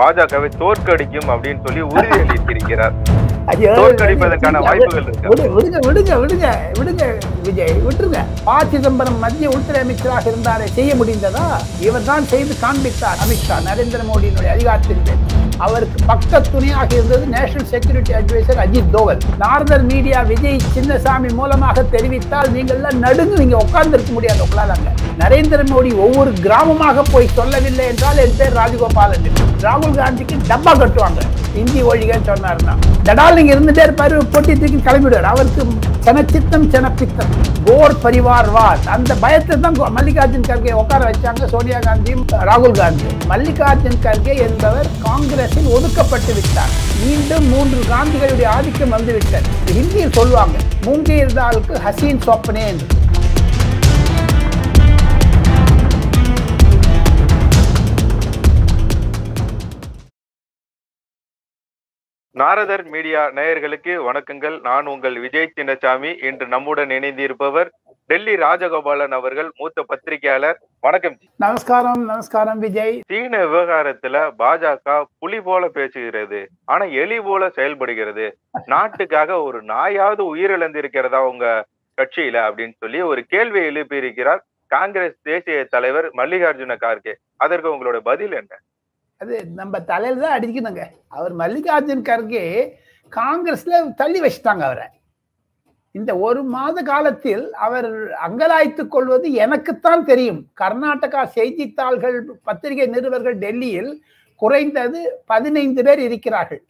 பாஜகவை தோற்கடிக்கும் அப்படின்னு சொல்லி உறுதியளித்திருக்கிறார் ஐயோ, தோற்கடிப்பதற்கான வாய்ப்புகள் இருக்கா? விடு- விடுங்க விடுங்க விடுங்க விடுங்க விஜய் விட்டுருங்க ப சிதம்பரம் மத்திய உள்துறை அமைச்சராக இருந்தாரே செய்ய முடிந்ததா இவர் தான் செய்து காண்பித்தார் அமித்ஷா நரேந்திர மோடியினுடைய அதிகாரத்தின் பேர் அவருக்கு பக்க துணையாக இருந்தது national security advisor Ajit Doval நார்தர் மீடியா விஜய் சின்னசாமி மூலமாக தெரிவித்தால் நீங்கள் எல்லாம் நடுங்கு நீங்க உட்கார்ந்து இருக்க முடியாது உங்களால அங்க நரேந்திர மோடி ஒவ்வொரு கிராமமாக போய் சொல்லவில்லை என்றால் என் பேர் ராஜகோபாலன் என்று. ராகுல் காந்திக்கு டப்பா கட்டுவாங்க இந்தி ஒழிகன்னு சொன்னாருன்னா தடால் நீங்க இருந்துட்டே இருப்பாரு பொட்டி தூக்கி கிளம்பிடுவார் அவருக்கு செனச்சித்தம் செனப்பித்தம் கோர் பரிவார் வார் அந்த பயத்தை தான் கோ- மல்லிகார்ஜுன் கர்கே உட்கார வச்சாங்க சோனியா காந்தியும் ராகுல் காந்தியும் மல்லிகார்ஜுன் கர்கே என்பவர் காங்கிரஸில் ஒதுக்கப்பட்டு விட்டார் மீண்டும் மூன்று காந்திகளுடைய ஆதிக்கம் வந்துவிட்டது ஹிந்தியில் சொல்லுவாங்க மூங்கீர் தாலுக்கு ஹசீன் சொப்பனே என்று நாரதர் மீடியா நேயர்களுக்கு வணக்கங்கள் நான் உங்கள் விஜய் சின்னசாமி இன்று நம்முடன் இணைந்திருப்பவர் டெல்லி ராஜகோபாலன் அவர்கள் மூத்த பத்திரிகையாளர் வணக்கம் ஜி. நமஸ்காரம் நமஸ்காரம் விஜய் சீன விவகாரத்துல பாஜக புலி போல பேசுகிறது ஆனா எலி போல செயல்படுகிறது நாட்டுக்காக ஒரு நாயாவது உயிரிழந்திருக்கிறதா உங்க கட்சியில அப்படின்னு சொல்லி ஒரு கேள்வியை எழுப்பி இருக்கிறார் காங்கிரஸ் தேசிய தலைவர் மல்லிகார்ஜுன கார்கே அதற்கு உங்களோட பதில் என்ன அது நம்ம தலையில தான் அடிக்கணுங்க அவர் மல்லிகார்ஜுன் கர்கே காங்கிரஸ்ல தள்ளி வச்சுட்டாங்க அவரை இந்த ஒரு மாத காலத்தில் அவர் அங்கலாய்த்துக் கொள்வது எனக்குத்தான் தெரியும் கர்நாடகா செய்தித்தாள்கள் பத்திரிகை நிருபர்கள் டெல்லியில் குறைந்தது பதினைந்து பேர் இருக்கிறார்கள்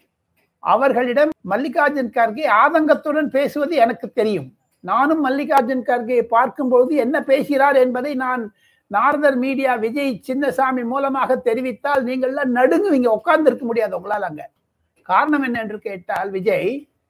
அவர்களிடம் மல்லிகார்ஜுன் கர்கே ஆதங்கத்துடன் பேசுவது எனக்கு தெரியும் நானும் மல்லிகார்ஜுன் கர்கே பார்க்கும்போது என்ன பேசுகிறார் என்பதை நான் நாரதர் மீடியா விஜய் சின்னசாமி மூலமாக தெரிவித்தால் நீங்கள்லாம் நடுங்குவீங்க உட்கார்ந்து இருக்க முடியாது உங்களால் அங்க காரணம் என்ன என்று கேட்டால் விஜய்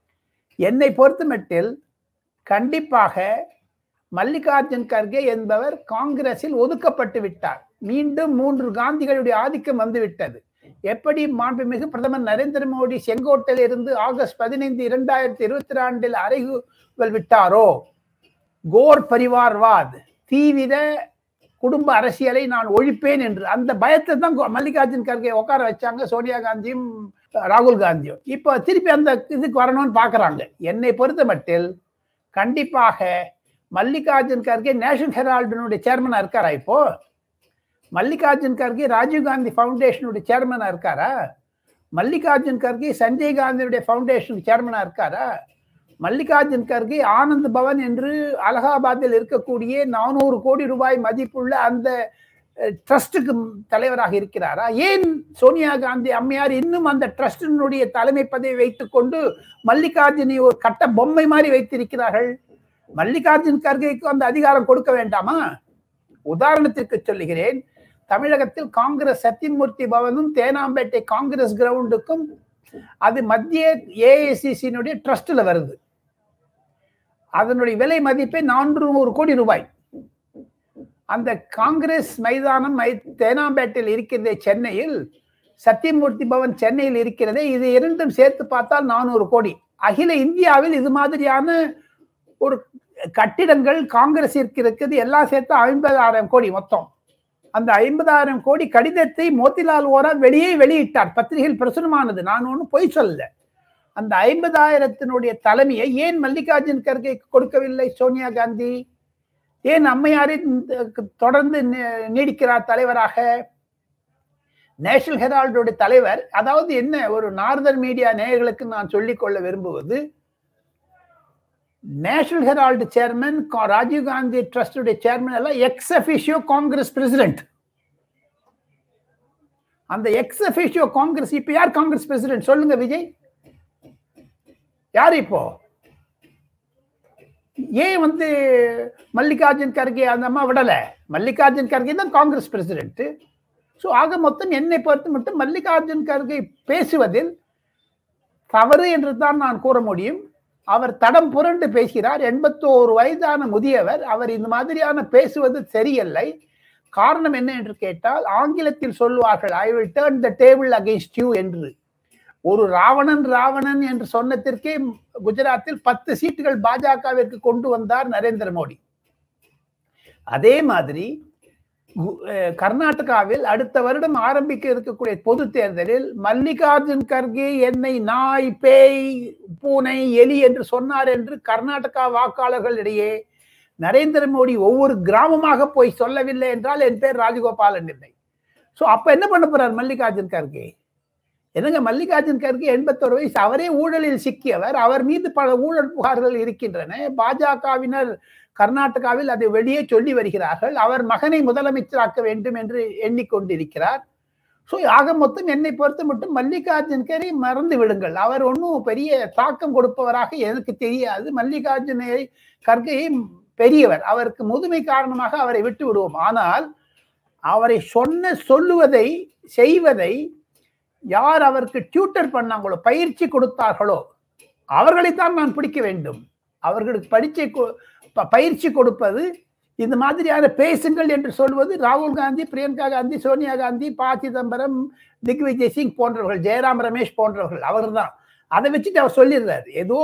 என்னை பொறுத்தமட்டில் கண்டிப்பாக மல்லிகார்ஜுன் கர்கே என்பவர் காங்கிரஸில் ஒதுக்கப்பட்டு விட்டார் மீண்டும் மூன்று காந்திகளுடைய ஆதிக்கம் வந்துவிட்டது எப்படி மாண்புமிகு பிரதமர் நரேந்திர மோடி செங்கோட்டையில் இருந்து ஆகஸ்ட் பதினைந்து இரண்டாயிரத்தி இருபத்தி ரெண்டில் அறைகூவல் விட்டாரோ கோர் பரிவார்வாத் தீவிர குடும்ப அரசியலை நான் ஒழிப்பேன் என்று அந்த பயத்தை தான் கோ- மல்லிகார்ஜுன் கர்கே உட்கார வச்சாங்க சோனியா காந்தியும் ராகுல் காந்தியும் இப்போ திருப்பி அந்த இதுக்கு வரணும்னு பார்க்கறாங்க என்னை பொறுத்த மட்டில் கண்டிப்பாக மல்லிகார்ஜுன் கர்கே நேஷனல் ஹெரால்டினுடைய சேர்மனா இருக்காரா இப்போ மல்லிகார்ஜுன் கர்கே ராஜீவ் காந்தி ஃபவுண்டேஷனுடைய சேர்மனா இருக்காரா மல்லிகார்ஜுன் கர்கே சஞ்சய் காந்தியுடைய ஃபவுண்டேஷன் சேர்மனா இருக்காரா மல்லிகார்ஜுன் கர்கே ஆனந்த் பவன் என்று அலகாபாத்தில் இருக்கக்கூடிய நானூறு கோடி ரூபாய் மதிப்புள்ள அந்த ட்ரஸ்டுக்கு தலைவராக இருக்கிறாரா ஏன் சோனியா காந்தி அம்மையார் இன்னும் அந்த ட்ரஸ்டினுடைய தலைமை பதவி வைத்துக் கொண்டு மல்லிகார்ஜுனை ஒரு கட்ட பொம்மை மாதிரி வைத்திருக்கிறார்கள் மல்லிகார்ஜுன் கர்கேக்கு அந்த அதிகாரம் கொடுக்க வேண்டாமா உதாரணத்திற்கு சொல்லுகிறேன் தமிழகத்தில் காங்கிரஸ் சத்தியமூர்த்தி பவனும் தேனாம்பேட்டை காங்கிரஸ் கிரவுண்டுக்கும் அது மத்திய ஏஐசிசியினுடைய ட்ரஸ்ட்ல வருது அதனுடைய விலை மதிப்பே நானூறு கோடி ரூபாய் அந்த காங்கிரஸ் மைதானம் மை தேனாம்பேட்டையில் இருக்கிறதே சென்னையில் சத்தியமூர்த்தி பவன் சென்னையில் இருக்கிறதே இது இரண்டும் சேர்த்து பார்த்தால் நானூறு கோடி அகில இந்தியாவில் இது மாதிரியான ஒரு கட்டிடங்கள் காங்கிரஸிற்கு இருக்குது எல்லாம் சேர்த்து ஐம்பதாயிரம் கோடி மொத்தம் அந்த ஐம்பதாயிரம் கோடி கடிதத்தை மோத்திலால் ஓரா வெளியே வெளியிட்டார் பத்திரிகையில் பிரசுரமானது நான் ஒன்றும் பொய் சொல்லல அந்த ஐம்பதாயிரத்தினுடைய தலைமையை ஏன் மல்லிகார்ஜுன் கர்கே கொடுக்கவில்லை சோனியா காந்தி ஏன் அம்மையாரை தொடர்ந்து நீ- நீடிக்கிறார் தலைவராக நேஷனல் ஹெரால்டோட தலைவர் அதாவது என்ன ஒரு நார்தர் மீடியா நேயர்களுக்கு நான் சொல்லிக் கொள்ள விரும்புவது National Herald chairman Rajiv Gandhi ட்ரஸ்டுடைய சேர்மன் எல்லாம் எக்ஸ் அபிஷியோ காங்கிரஸ் பிரசிடென்ட் அந்த எக்ஸ் அபிஷியோ காங்கிரஸ் இப்ப யார் காங்கிரஸ் பிரசிடென்ட் சொல்லுங்க விஜய் யார் இப்போ ஏன் வந்து மல்லிகார்ஜுன் கர்கே அந்த அம்மா விடல மல்லிகார்ஜுன் கர்கே தான் காங்கிரஸ் பிரசிடென்ட் ஸோ ஆக மொத்தம் என்னை பொறுத்து மட்டும் மல்லிகார்ஜுன் கர்கே பேசுவதில் தவறு என்று தான் நான் கூற முடியும் அவர் தடம் புரண்டு பேசுகிறார் எண்பத்தோரு வயதான முதியவர் அவர் இந்த மாதிரியான பேசுவது சரியில்லை காரணம் என்ன என்று கேட்டால் ஆங்கிலத்தில் சொல்லுவார்கள் I will turn the table against you என்று ஒரு ராவணன் ராவணன் என்று சொன்னதற்கே குஜராத்தில் பத்து சீட்டுகள் பாஜகவிற்கு கொண்டு வந்தார் நரேந்திர மோடி அதே மாதிரி கு- அஹ் கர்நாடகாவில் அடுத்த வருடம் ஆரம்பிக்க இருக்கக்கூடிய பொது தேர்தலில் மல்லிகார்ஜுன் கர்கே என்னை நாய் பேய் பூனை எலி என்று சொன்னார் என்று கர்நாடகா வாக்காளர்களிடையே நரேந்திர மோடி ஒவ்வொரு கிராமமாக போய் சொல்லவில்லை என்றால் என் பேர் ராஜகோபாலன் இல்லை ஸோ அப்ப என்ன பண்ண போறார் மல்லிகார்ஜுன் கர்கே என்னங்க மல்லிகார்ஜுன் கர்கே எண்பத்தொரு வயசு அவரே ஊழலில் சிக்கியவர் அவர் மீது பல ஊழல் புகார்கள் இருக்கின்றன பாஜகவினர் கர்நாடகாவில் அதை வெளியே சொல்லி வருகிறார்கள் அவர் மகனை முதலமைச்சராக்க வேண்டும் என்று எண்ணிக்கொண்டிருக்கிறார் ஸோ ஆக மொத்தம் என்னை பொறுத்த மட்டும் மல்லிகார்ஜுன் கரை மறந்து விடுங்கள் அவர் ஒன்றும் பெரிய தாக்கம் கொடுப்பவராக எனக்கு தெரியாது மல்லிகார்ஜுன கர்கே பெரியவர் அவருக்கு முதுமை காரணமாக அவரை விட்டு விடுவோம் ஆனால் அவரை சொன்ன சொல்லுவதை செய்வதை யார் அவருக்கு டியூட்டர் பண்ணாங்களோ பயிற்சி கொடுத்தார்களோ அவர்களைத்தான் நான் பிடிக்க வேண்டும் அவர்களுக்கு பயிற்சி கொ- ப- பயிற்சி கொடுப்பது இந்த மாதிரியான பேசுங்கள் என்று சொல்வது ராகுல் காந்தி பிரியங்கா காந்தி சோனியா காந்தி ப சிதம்பரம் திக்விஜய் சிங் போன்றவர்கள் ஜெயராம் ரமேஷ் போன்றவர்கள் அவர்தான் அதை வச்சுட்டு அவர் சொல்லிடுறாரு ஏதோ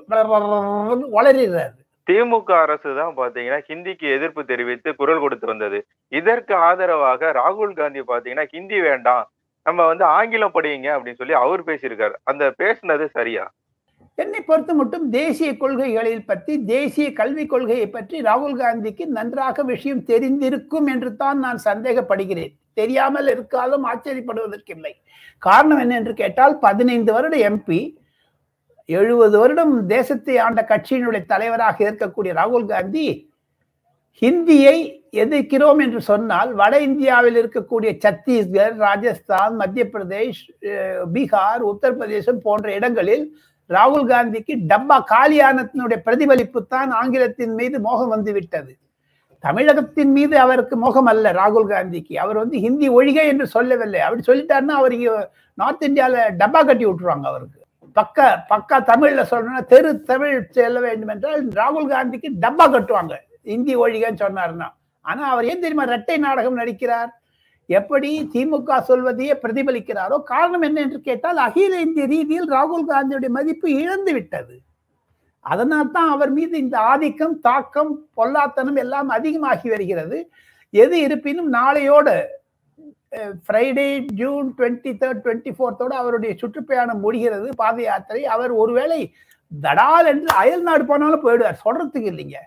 ஒன்று வளரிடுறாரு திமுக அரசு தான் பாத்தீங்கன்னா ஹிந்திக்கு எதிர்ப்பு தெரிவித்து குரல் கொடுத்து வந்தது இதற்கு ஆதரவாக ராகுல் காந்தி பாத்தீங்கன்னா ஹிந்தி வேண்டாம் நம்ம வந்து ஆங்கிலம் படியுங்க அப்படின்னு சொல்லி அவர் பேசியிருக்காரு அந்த பேசுனது சரியா என்னை பொறுத்த மட்டும் தேசிய கொள்கைகளில் பற்றி தேசிய கல்விக் கொள்கையை பற்றி ராகுல் காந்திக்கு நன்றாக விஷயம் தெரிந்திருக்கும் என்று தான் நான் சந்தேகப்படுகிறேன் தெரியாமல் இருக்காலும் ஆச்சரியப்படுவதற்கில்லை காரணம் என்ன என்று கேட்டால் பதினைந்து வருட எம்பி எழுபது வருடம் தேசத்தை ஆண்ட கட்சியினுடைய தலைவராக இருக்கக்கூடிய ராகுல் காந்தி ஹிந்தியை எதிர்க்கிறோம் என்று சொன்னால் வட இந்தியாவில் இருக்கக்கூடிய சத்தீஸ்கர் ராஜஸ்தான் மத்திய பிரதேஷ் அஹ், பீகார் உத்தரப்பிரதேசம் போன்ற இடங்களில் ராகுல் காந்திக்கு டப்பா காலியானத்தினுடைய பிரதிபலிப்பு தான் ஆங்கிலத்தின் மீது மோகம் வந்து விட்டது தமிழகத்தின் மீது அவருக்கு மோகம் அல்ல ராகுல் காந்திக்கு அவர் வந்து ஹிந்தி ஒழிக என்று சொல்லவில்லை அப்படி சொல்லிட்டாருன்னா அவர் இங்க நார்த் இந்தியால டப்பா கட்டி விட்டுருவாங்க அவருக்கு பக்க பக்கா தமிழ்ல சொல்லணும்னா தெரு தமிழ் செல்ல வேண்டும் என்றால் ராகுல் காந்திக்கு டப்பா கட்டுவாங்க ஹிந்தி ஒழிகன்னு சொன்னாருன்னா ஆனா அவர் ஏன் தெரியுமா இரட்டை நாடகம் நடிக்கிறார் எப்படி திமுக சொல்வதையே பிரதிபலிக்கிறாரோ காரணம் என்ன என்று கேட்டால் அகில இந்திய ரீதியில் ராகுல் காந்தியுடைய மதிப்பு இழந்து விட்டது அதனால் தான் அவர் மீது இந்த ஆதிக்கம் தாக்கம் பொல்லாத்தனம் எல்லாம் அதிகமாகி வருகிறது எது இருப்பினும் நாளையோடு Friday June twenty third twenty ஃபோர்த்தோடு அவருடைய சுற்றுப்பயணம் முடிகிறது பாத யாத்திரை அவர் ஒருவேளை தடால் என்று அயல் நாடு போனாலும் போயிடுவார் சொல்றதுக்கு இல்லைங்க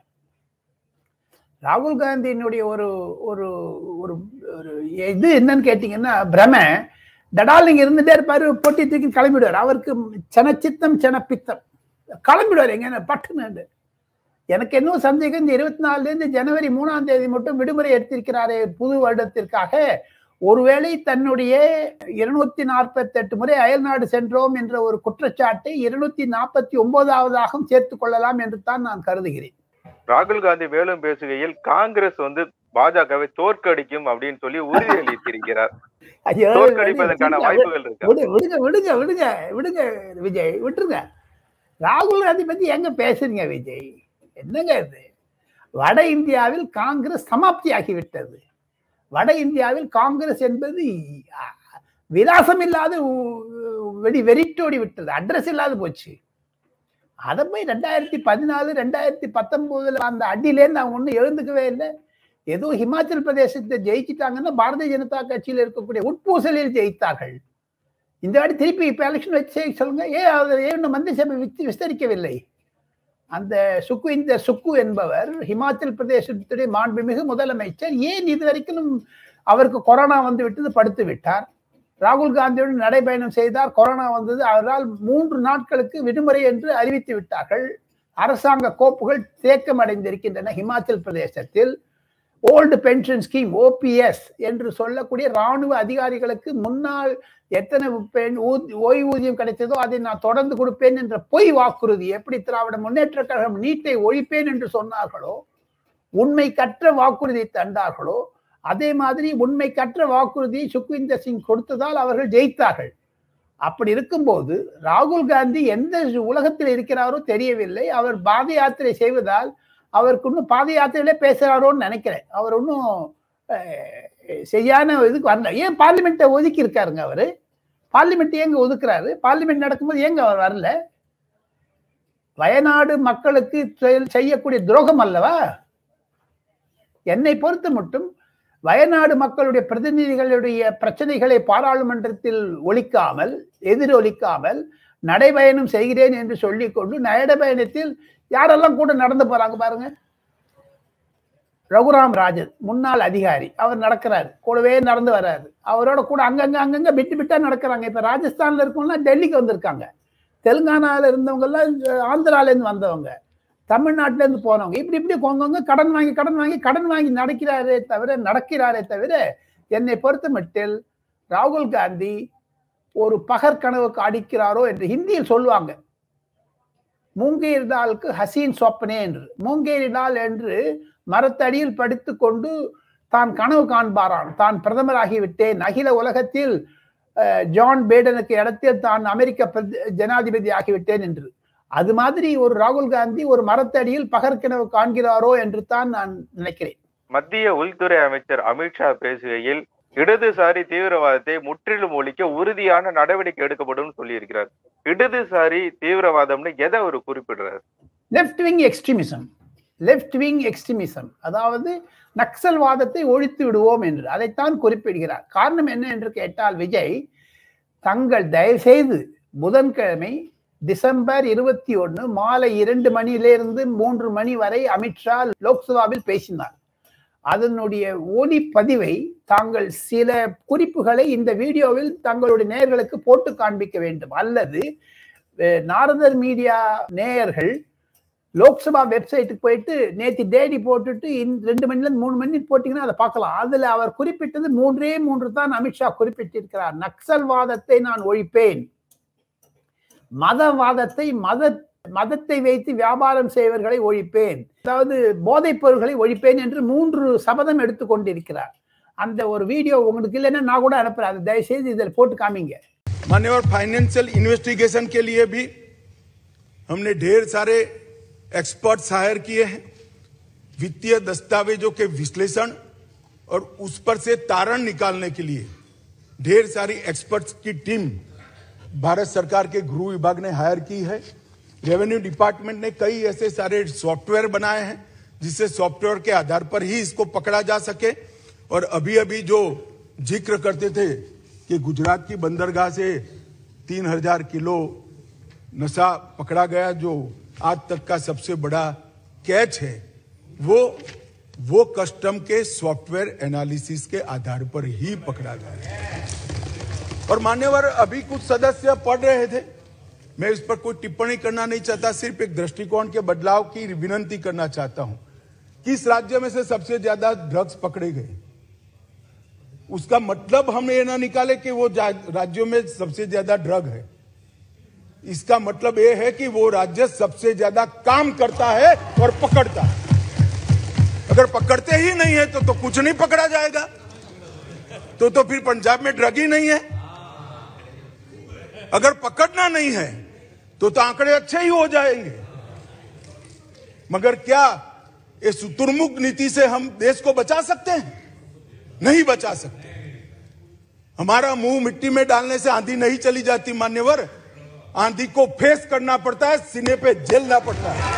ராகுல் காந்தியினுடைய ஒரு ஒரு ஒரு ஒரு இது என்னன்னு கேட்டீங்கன்னா பிரம தடால் நீங்க இருந்துட்டே இருப்பாரு பொட்டி தூக்கி கிளம்பிடுவார் அவருக்கு சனச்சித்தம் சனப்பித்தம் கிளம்பிடுவார் எங்க பட்டுன்னு எனக்கு என்ன சந்தேகம் இந்த இருபத்தி நாலுல இருந்து ஜனவரி மூணாம் தேதி மட்டும் விடுமுறை எடுத்திருக்கிறாரே புது வருடத்திற்காக ஒருவேளை தன்னுடைய இருநூத்தி நாற்பத்தி எட்டு முறை அயல்நாடு சென்றோம் என்ற ஒரு குற்றச்சாட்டை இருநூத்தி நாற்பத்தி ஒன்பதாவதாக சேர்த்துக் கொள்ளலாம் என்று தான் நான் கருதுகிறேன் ராகுல் காந்தி மேலும் பேசுகையில் காங்கிரஸ் வந்து பாஜகவை தோற்கடிக்கும் அப்படின்னு சொல்லி உறுதியளித்திருக்கிறார் ஐயோ, தோற்கடிப்பதற்கான வாய்ப்புகள் இருக்கு விடு- விடுங்க விடுங்க விடுங்க விடுங்க விஜய் விட்டுருங்க ராகுல் காந்தி பத்தி எங்க பேசுறீங்க விஜய் என்னங்க இது வட இந்தியாவில் காங்கிரஸ் சமாப்தி ஆகிவிட்டது வட இந்தியாவில் காங்கிரஸ் என்பது அ, விலாசம் இல்லாத உ- வெடி வெறிட்டோடி விட்டது அட்ரஸ் இல்லாத போச்சு அதை போய் ரெண்டாயிரத்தி பதினாலு ரெண்டாயிரத்தி பத்தொன்பதுல அந்த அடியிலேருந்து அவங்க ஒன்றும் எழுந்துக்கவே இல்லை ஏதோ ஹிமாச்சல் பிரதேசத்தை ஜெயிச்சிட்டாங்கன்னா பாரதிய ஜனதா கட்சியில் இருக்கக்கூடிய உட்பூசலில் ஜெயித்தார்கள் இந்த வாட்டி திருப்பி இப்ப எலெக்ஷன் வச்சு சொல்லுங்க ஏன் அவர் ஏன் இன்னும் மந்திரி சபை வித்து விஸ்தரிக்கவில்லை அந்த சுக்கு இந்த சுக்கு என்பவர் ஹிமாச்சல் பிரதேசத்துடைய மாண்புமிகு முதலமைச்சர் ஏன் இது வரைக்கும் அவருக்கு கொரோனா வந்து விட்டது படுத்து விட்டார் ராகுல் காந்தியுடன் நடைபயணம் செய்தார் கொரோனா வந்தது அவரால் மூன்று நாட்களுக்கு விடுமுறை என்று அறிவித்து விட்டார்கள் அரசாங்க கோப்புகள் தேக்கம் அடைந்திருக்கின்றன ஹிமாச்சல் பிரதேசத்தில் ஓல்டு பென்ஷன் ஸ்கீம் ஓபிஎஸ் என்று சொல்லக்கூடிய ராணுவ அதிகாரிகளுக்கு முன்னால் எத்தனை பெண் ஊ- ஓய்வூதியம் கிடைத்ததோ அதை நான் தொடர்ந்து கொடுப்பேன் என்ற பொய் வாக்குறுதி எப்படி திராவிட முன்னேற்ற கழகம் நீட்டை ஒழிப்பேன் என்று சொன்னார்களோ உண்மை கற்ற வாக்குறுதி தந்தார்களோ அதே மாதிரி உண்மை கற்ற வாக்குறுதியை சுக்விந்தர் சிங் கொடுத்ததால் அவர்கள் ஜெயித்தார்கள் அப்படி இருக்கும்போது ராகுல் காந்தி எந்த உலகத்தில் இருக்கிறாரோ தெரியவில்லை அவர் பாத யாத்திரை செய்வதால் அவருக்கு இன்னும் பாத யாத்திரையிலே பேசுறாரோன்னு நினைக்கிறேன் அவர் இன்னும் அஹ், சரியான இதுக்கு வரல ஏன் பார்லிமெண்ட்டை ஒதுக்கி இருக்காருங்க அவரு பார்லிமெண்ட் ஏங்க ஒதுக்குறாரு பார்லிமெண்ட் நடக்கும்போது ஏங்க அவர் வரல வயநாடு மக்களுக்கு செயல் செய்யக்கூடிய துரோகம் அல்லவா என்னை பொறுத்த மட்டும் வயநாடு மக்களுடைய பிரதிநிதிகளுடைய பிரச்சனைகளை பாராளுமன்றத்தில் ஒழிக்காமல் எதிரொலிக்காமல் நடைபயணம் செய்கிறேன் என்று சொல்லிக்கொண்டு நடைபயணத்தில் யாரெல்லாம் கூட நடந்து போறாங்க பாருங்க ரகுராம் ராஜன் முன்னாள் அதிகாரி அவர் நடக்கிறாரு கூடவே நடந்து வர்றாரு அவரோட கூட அங்கங்க அங்கங்க விட்டு விட்டா நடக்கிறாங்க இப்ப ராஜஸ்தான்ல இருக்கவங்கலாம் டெல்லிக்கு வந்திருக்காங்க தெலுங்கானால இருந்தவங்க எல்லாம் ஆந்திரால இருந்து வந்தவங்க தமிழ்நாட்டுல இருந்து போனவங்க இப்படி இப்படி கொங்கவங்க கடன் வாங்கி கடன் வாங்கி கடன் வாங்கி நடக்கிறாரே தவிர நடக்கிறாரே தவிர என்னை பொறுத்த மட்டில் ராகுல் காந்தி ஒரு பகற்கனவுக்கு அடிக்கிறாரோ என்று ஹிந்தியில் சொல்லுவாங்க மூங்கேரி டாலுக்கு ஹசீன் சொப்பனே என்று மூங்கேரி டால் என்று மரத்தடியில் படித்து கொண்டு தான் கனவு காண்பாரான் தான் பிரதமராகிவிட்டேன் அகில உலகத்தில் ஜான் பேடனுக்கு இடத்தில் தான் அமெரிக்க ஜனாதிபதி ஆகிவிட்டேன் என்று அது மாதிரி ஒரு ராகுல் காந்தி ஒரு மரத்தடியில் பகற்கனவு காண்கிறாரோ என்று தான் நான் நினைக்கிறேன் மத்திய உள்துறை அமைச்சர் அமித்ஷா பேசுகையில் இடதுசாரி தீவிரவாதத்தை முற்றிலும் ஒழிக்க உறுதியான நடவடிக்கை எடுக்கப்படும் சொல்லி இருக்கிறார் இடதுசாரி தீவிரவாதம்னு எதை அவர் குறிப்பிடுறாரு left wing extremism left wing extremism அதாவது நக்சல்வாதத்தை ஒழித்து விடுவோம் என்று அதைத்தான் குறிப்பிடுகிறார் காரணம் என்ன என்று கேட்டால் விஜய் தங்கள் தயவு செய்து புதன்கிழமை டிசம்பர் இருபத்தி ஒன்று மாலை இரண்டு மணியிலிருந்து மூன்று மணி வரை அமித்ஷா லோக்சபாவில் பேசினார் அதனுடைய ஒளிப்பதிவை தாங்கள் சில குறிப்புகளை இந்த வீடியோவில் தங்களுடைய நேயர்களுக்கு போட்டு காண்பிக்க வேண்டும் அல்லது நாரதர் மீடியா நேயர்கள் லோக்சபா வெப்சைட்டுக்கு போயிட்டு நேற்று டேடி போட்டுட்டு ரெண்டு மணில இருந்து மூணு மணி போட்டீங்கன்னா அதை பார்க்கலாம் அதுல அவர் குறிப்பிட்டது மூன்றே மூன்று தான் அமித்ஷா குறிப்பிட்டிருக்கிறார் நக்சல்வாதத்தை நான் ஒழிப்பேன் மதவாதத்தை மத மதத்தை வைத்து வியாபாரம் செய்வர்களை ஒழிப்பேன் அதாவது போதைப் பொருட்களை ஒழிப்பேன் என்று மூன்று சபதம் எடுத்துக்கொண்டிருக்கிறார் அந்த ஒரு வீடியோ உங்களுக்கு இல்லைன்னா நான் கூட அனுப்புறேன் அதை தயவுசெய்து இதில் போட்டு காமிங்க मान्यवर फाइनेंशियल इन्वेस्टिगेशन के लिए भी हमने ढेर सारे एक्सपर्ट्स हायर किए हैं वित्तीय दस्तावेजों के विश्लेषण और उस पर से तारण निकालने के लिए ढेर सारी एक्सपर्ट्स की टीम भारत सरकार के गृह विभाग ने हायर की है रेवेन्यू डिपार्टमेंट ने कई ऐसे सारे सॉफ्टवेयर बनाए हैं जिससे सॉफ्टवेयर के आधार पर ही इसको पकड़ा जा सके और अभी अभी जो जिक्र करते थे कि गुजरात की बंदरगाह से तीन हजार किलो नशा पकड़ा गया जो आज तक का सबसे बड़ा कैच है वो वो कस्टम के सॉफ्टवेयर एनालिसिस के आधार पर ही पकड़ा गया और मान्यवर अभी कुछ सदस्य पढ़ रहे थे मैं इस पर कोई टिप्पणी करना नहीं चाहता सिर्फ एक दृष्टिकोण के बदलाव की विनंती करना चाहता हूं किस राज्य में से सबसे ज्यादा ड्रग्स पकड़े गए उसका मतलब हम ये ना निकाले कि वो राज्यों में सबसे ज्यादा ड्रग है इसका मतलब ये है कि वो राज्य सबसे ज्यादा काम करता है और पकड़ता है अगर पकड़ते ही नहीं है तो तो कुछ नहीं पकड़ा जाएगा तो तो फिर पंजाब में ड्रग ही नहीं है अगर पकड़ना नहीं है तो तो आंकड़े अच्छे ही हो जाएंगे मगर क्या ये सुतुर्मुख नीति से हम देश को बचा सकते हैं नहीं बचा सकते हमारा मुंह मिट्टी में डालने से आंधी नहीं चली जाती मान्यवर आंधी को फेस करना पड़ता है सीने पे झेलना पड़ता है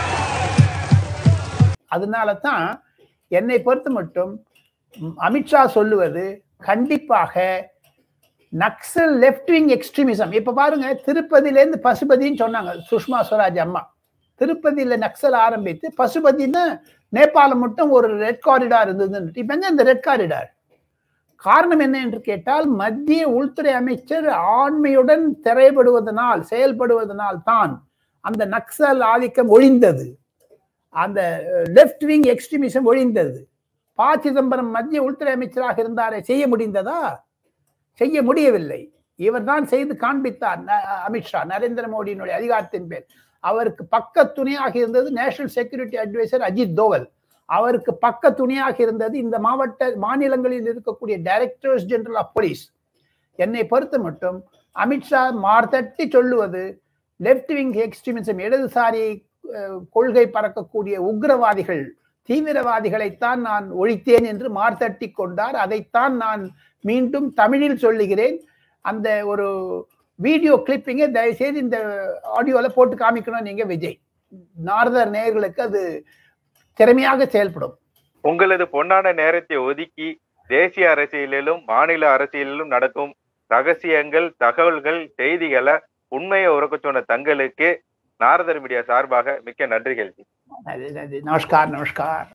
அதனால தான் என்னை பொறுத்த மட்டும் அமித்ஷா சொல்லுவது கண்டிப்பாக நக்சல் லெஃப்ட் விங் எக்ஸ்ட்ரீமிசம் இப்ப பாருங்க திருப்பதியிலேருந்து பசுபதின்னு சொன்னாங்க சுஷ்மா ஸ்வராஜ் அம்மா திருப்பதியில நக்சல் ஆரம்பித்து பசுபதினா நேபாளம் மட்டும் ஒரு ரெட் காரிடார் இருந்ததுன்னு இப்ப எங்க இந்த ரெட் காரிடார் காரணம் என்ன என்று கேட்டால் மத்திய உள்துறை அமைச்சர் ஆண்மையுடன் திரைப்படுவதனால் செயல்படுவதனால் தான் அந்த நக்சல் ஆதிக்கம் ஒழிந்தது அந்த லெப்ட் விங் எக்ஸ்ட்ரீமிசம் ஒழிந்தது ப சிதம்பரம் மத்திய உள்துறை அமைச்சராக இருந்தாரே செய்ய முடிந்ததா செய்ய முடியவில்லை இவர் தான் செய்து காண்பித்தார் அமித்ஷா நரேந்திர மோடியினுடைய அதிகாரத்தின் பேர் அவருக்கு பக்க துணையாக இருந்தது national security advisor Ajit Doval அவருக்கு பக்க துணையாக இருந்தது இந்த மாவட்ட மாநிலங்களில் இருக்கக்கூடிய டைரக்டர்ஸ் ஜெனரல் ஆஃப் போலீஸ் என்னை பொறுத்த மட்டும் அமித்ஷா மார்த்தட்டி சொல்லுவது லெப்ட் விங் எக்ஸ்ட்ரீமிசம் இடதுசாரி கொள்கை பறக்கக்கூடிய உக்ரவாதிகள் தீவிரவாதிகளைத்தான் நான் ஒழித்தேன் என்று மார்த்தட்டி கொண்டார் அதைத்தான் நான் மீண்டும் தமிழில் சொல்லுகிறேன் அந்த ஒரு வீடியோ கிளிப்பிங்கை தயவுசெய்து இந்த ஆடியோல போட்டு காமிக்கணும் நீங்க விஜய் நாரதர் நேயர்களுக்கு அது திறமையாக செயல்படும் உங்களது பொன்னான நேரத்தை ஒதுக்கி தேசிய அரசியலிலும் மாநில அரசியலிலும் நடக்கும் ரகசியங்கள் தகவல்கள் செய்திகளை உண்மையை உறக்க சொன்ன தங்களுக்கு நாரதர் மீடியா சார்பாக மிக்க நன்றிகள் நன்றி நன்றி நமஸ்கார் நமஸ்கார்